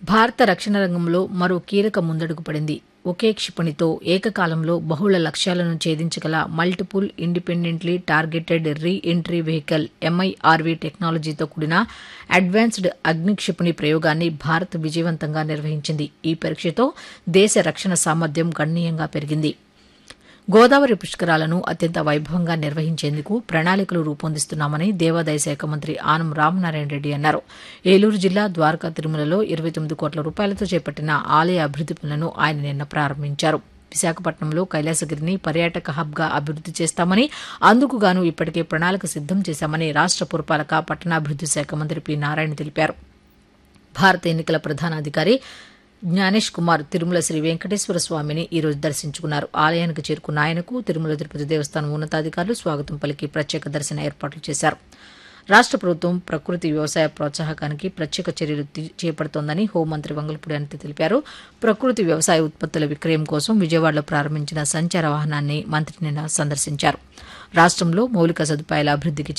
భారత రక్షణ రంగంలో మరో కీలక ముందడుగు పడింది ఒకే క్షిపణితో ఏకకాలంలో బహుళ లక్ష్యాలను ఛేదించగల multiple independently targeted re entry vehicle MIRV టెక్నాలజీతో కూడిన అడ్వాన్స్డ్ అగ్ని క్షిపణి ప్రయోగాన్ని భారత్ విజయవంతంగా నిర్వహించింది ఈ పరీక్షతో దేశ రక్షణ సామర్థ్యం గణనీయంగా పెరిగింది గోదావరి పుష్కరాలను అత్యంత వైభవంగా నిర్వహించేందుకు ప్రణాళికలు రూపొందిస్తున్నామని దేవాదాయ శాఖ మంత్రి ఆనం రామనారాయణ రెడ్డి అన్నారు ఏలూరు జిల్లా ద్వారకా తిరుమలలో ఇరవై తొమ్మిది కోట్ల రూపాయలతో చేపట్టిన ఆలయ అభివృద్ది పనులను ఆయన నిన్న ప్రారంభించారు విశాఖపట్నంలో కైలాసగిరిని పర్యాటక హబ్గా అభివృద్ది చేస్తామని అందుకుగాను ఇప్పటికే ప్రణాళిక సిద్దం చేశామని రాష్ట పురపాలక పట్టణాభివృద్ది శాఖ మంత్రి పి నారాయణ తెలిపారు భారత ఎన్నికల ప్రధానాధికారి జ్ఞానేష్ కుమార్ తిరుమల శ్రీ వెంకటేశ్వర స్వామిని ఈ రోజు దర్శించుకున్నారు ఆలయానికి చేరుకున్న ఆయనకు తిరుమల తిరుపతి దేవస్థానం ఉన్నతాధికారులు స్వాగతం పలికి ప్రత్యేక దర్శన ఏర్పాట్లు చేశారు రాష్ట ప్రభుత్వం ప్రకృతి వ్యవసాయ ప్రోత్సాహకానికి ప్రత్యేక చర్యలు తీ- చేపడుతోందని హోంమంత్రి వంగలపూడి అనిత తెలిపారు ప్రకృతి వ్యవసాయ ఉత్పత్తుల విక్రయం కోసం విజయవాడలో ప్రారంభించిన సంచార వాహనాన్ని మంత్రి నిన్న సందర్శించారు రాష్ట్రంలో మౌలిక సదుపాయాల అభివృద్ధికి